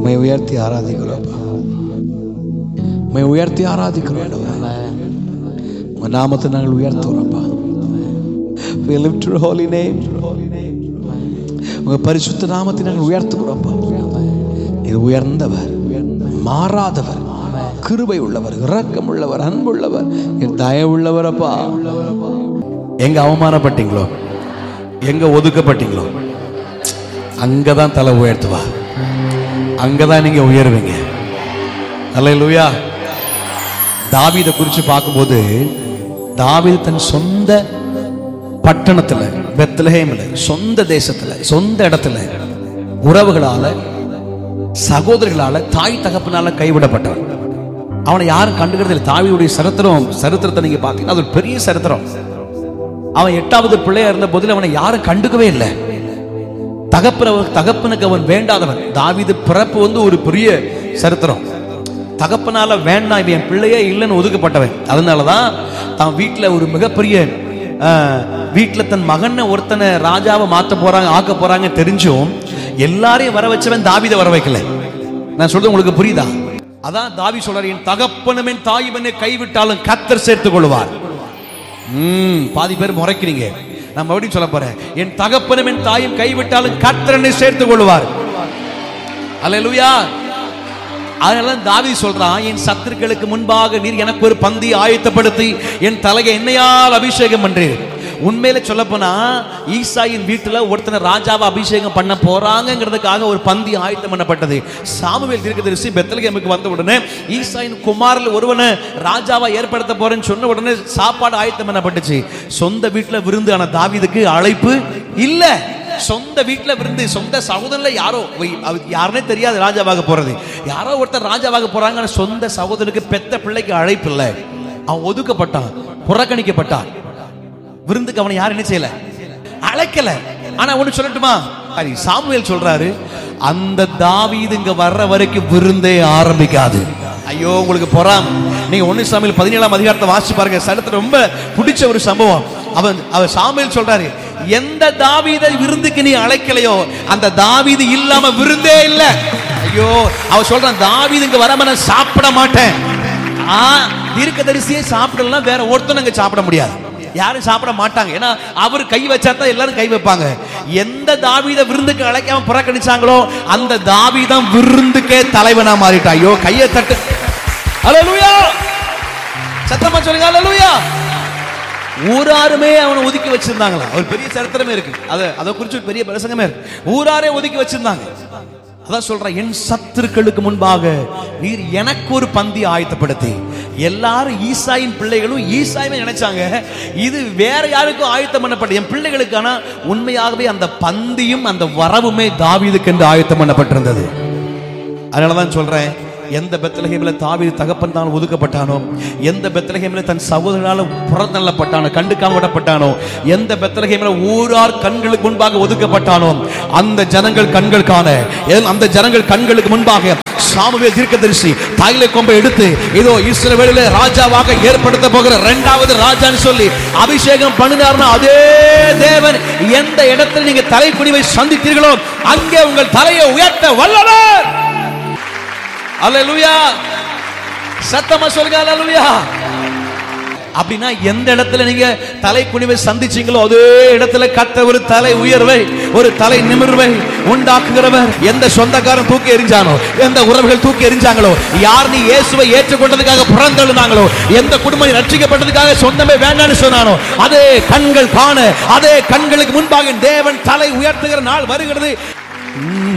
உண்மை உயர்த்தி ஆராதிக்கிறோம்ப்பா உண்மை உயர்த்தி ஆராதிக்கிறோம் ஆண்டவரே. உங்க நாமத்தை நாங்கள் உயர்த்துறோம்ப்பா We lift your holy name. உங்க பரிசுத்த நாமத்தை நாங்கள் உயர்த்துகிறோம்ப்பா இது உயர்ந்தவர் மாறாதவர் கிருபை உள்ளவர் இரக்கம் உள்ளவர் அன்புள்ளவர் என் தயவுள்ளவர் அப்பா எங்க அவமானப்பட்டீங்களோ எங்க ஒதுக்கப்பட்டீங்களோ அங்கதான் தலை உயர்த்துவா அங்கதான் நீங்க உயர்வீங்க அல்லேலூயா தாவீதை குறித்து பார்க்கும்போது தாவீது தன் சொந்த பட்டணத்துல பெத்லஹேம்ல சொந்த தேசத்துல சொந்த இடத்துல உறவுகளால சகோதரிகளால தாய் தகப்பனால கைவிடப்பட்டவன் அவனை யாரும் கண்டுக்கிறது இல்லை தாவியுடைய சரித்திரம் சரித்திரத்தை நீங்க பார்த்தீங்கன்னா அது ஒரு பெரிய சரித்திரம் அவன் எட்டாவது பிள்ளையா இருந்த போதில் அவனை யாரும் கண்டுக்கவே இல்லை தகப்பன தகப்பனுக்கு அவன் வேண்டாதவன் தாவீது பிறப்பு வந்து ஒரு பெரிய சரித்திரம் தகப்பனால வேண்டாம் இவன் என் பிள்ளையே இல்லைன்னு ஒதுக்கப்பட்டவன் அதனாலதான் தான் வீட்டுல ஒரு மிகப்பெரிய ஆஹ், வீட்டுல தன் மகனை ஒருத்தனை ராஜாவை மாத்த போறாங்க ஆக்க போறாங்க தெரிஞ்சும் எல்லாரையும் வர வச்சவன் தாவீதை வர வைக்கல நான் சொல்றது உங்களுக்கு புரியுதா அதான் தாவி சொல்றாரு என் தகப்பனும் என் தாயும் என்னை கைவிட்டாலும் கத்தர் சேர்த்துக் கொள்வார் ம் பாதி பேர் முறைக்கிறீங்க நான் மறுபடியும் சொல்ல போறேன் என் தகப்பனும் என் தாயும் கைவிட்டாலும் கர்த்தரனை சேர்த்துக் கொள்வார் அல்லேலூயா அதனால தாவி சொல்றான் என் சத்துருக்களுக்கு முன்பாக நீர் எனக்கு ஒரு பந்தி ஆயத்தப்படுத்தி என் தலையை என்னையால் அபிஷேகம் பண்றீர் உண்மையில சொல்ல போனா ஈசாயின் வீட்டுல ஒருத்தனை ராஜாவை அபிஷேகம் பண்ண போறாங்கிறதுக்காக ஒரு பந்தி ஆயத்தம் பண்ணப்பட்டது சாமுவேல் தீர்க்கதரிசி பெத்தலகேமுக்கு வந்த உடனே ஈசாயின் குமாரில் ஒருவனை ராஜாவா ஏற்படுத்த போறேன்னு சொன்ன உடனே சாப்பாடு ஆயத்தம் பண்ணப்பட்டுச்சு சொந்த வீட்டுல விருந்து ஆன தாவீதுக்கு அழைப்பு இல்ல சொந்த வீட்டுல விருந்து சொந்த சகோதரன்ல யாரோ வை- அவ- யாருனே தெரியாது ராஜாவாக போறது யாரோ ஒருத்தர் ராஜாவாக போறாங்க ஆனா சொந்த சகோதரனுக்கு பெத்த பிள்ளைக்கு அழைப்பு இல்லை அவன் ஒதுக்கப்பட்டான் புறக்கணிக்கப்பட்டான் விருந்துக்கு அவனை யாரும் என்ன செய்யல அழைக்கல ஆனா ஒண்ணு சொல்லட்டுமா சரி, சாமுவேல் சொல்றாரு அந்த தாவீது இங்க வர்ற வரைக்கும் விருந்தே ஆரம்பிக்காது ஐயோ உங்களுக்கு பொறாம் நீங்க ஒண்ணு சாமியில் பதினேழாம் அதிகாரத்தை வாசிச்சு பாருங்க சரித்திரம் ரொம்ப பிடிச்ச ஒரு சம்பவம் அவன் அவன் சாமுவேல் சொல்றாரு எந்த தாவீதை விருந்துக்கு நீ அழைக்கலையோ அந்த தாவீது இல்லாம விருந்தே இல்ல ஐயோ அவ சொல்றான் தாவீது இங்க வராம நான் சாப்பிட மாட்டேன் ஆ தீர்க்கதரிசியே சாப்பிடலாம் வேற ஒருத்தனும் இங்க சாப்பிட முடியாது யாரும் சாப்பிட மாட்டாங்க ஏன்னா அவர் கை வச்சா தான் எல்லாரும் கை வைப்பாங்க எந்த தாவீத விருந்துக்கு அழைக்காம புறக்கணிச்சாங்களோ அந்த தாவீதம் விருந்துக்கே தலைவனா மாறிட்டா ஐயோ கையை தட்டு அல்லேலூயா சத்தமா சொல்லுங்க அல்லேலூயா ஊராருமே அவனை ஒதுக்கி வச்சிருந்தாங்களா ஒரு பெரிய சரித்திரமே இருக்கு அதை அதை குறிச்சு ஒரு பெரிய பிரசங்கமே இருக்கு ஊராரே ஒதுக்கி வச்சிருந்தாங்க அதான் சொல்றேன் என் சத்துருக்களுக்கு முன்பாக நீர் எனக்கு ஒரு பந்தி ஆயத்தப்படுத்தி எல்லாரும் ஈசாயின் பிள்ளைகளும் ஈசாயுமே நினைச்சாங்க இது வேற யாருக்கும் ஆயத்தம் பண்ணப்பட்ட என் பிள்ளைகளுக்கு ஆனா உண்மையாகவே அந்த பந்தியும் அந்த வரவுமே தாவீதுக்கு என்று ஆயத்தம் பண்ணப்பட்டிருந்தது அதனாலதான் சொல்றேன் எந்த பெத்தலகேமில தாவீது தகப்பன் தான் ஒதுக்கப்பட்டானோ எந்த பெத்தலகேமில தன் சகோதரனால புறந்தள்ளப்பட்டானோ கண்டுக்காம விடப்பட்டானோ எந்த பெத்தலகேமில ஊரார் கண்களுக்கு முன்பாக ஒதுக்கப்பட்டானோ அந்த ஜனங்கள் கண்கள் காண என் அந்த ஜனங்கள் கண்களுக்கு முன்பாக சாமுவேல் தீர்க்கதரிசி தாயிலை கொம்பை எடுத்து இதோ இஸ்ரவேலிலே ராஜாவாக ஏற்படுத்த போகிற இரண்டாவது ராஜான்னு சொல்லி அபிஷேகம் பண்ணினார்னா அதே தேவன் எந்த இடத்தில் நீங்க தலைக்குனிவை சந்தித்தீர்களோ அங்கே உங்கள் தலையை உயர்த்த வல்லவர் அல்லேலூயா சத்தமா சொல்லுங்க அல்லேலூயா அப்படின்னா எந்த இடத்துல நீங்க தலை குனிவை சந்திச்சீங்களோ அதே இடத்துல கத்த ஒரு தலை உயர்வை ஒரு தலை நிமிர்வை உண்டாக்குகிறவர் எந்த சொந்தக்காரன் தூக்கி எறிஞ்சானோ எந்த உறவுகள் தூக்கி எறிஞ்சாங்களோ யார் நீ இயேசுவை ஏற்றுக்கொண்டதுக்காக புறந்தழுனாங்களோ எந்த குடும்பம் ரட்சிக்கப்பட்டதுக்காக சொந்தமே வேண்டாம்னு சொன்னானோ அதே கண்கள் காண அதே கண்களுக்கு முன்பாக தேவன் தலை உயர்த்துகிற நாள் வருகிறது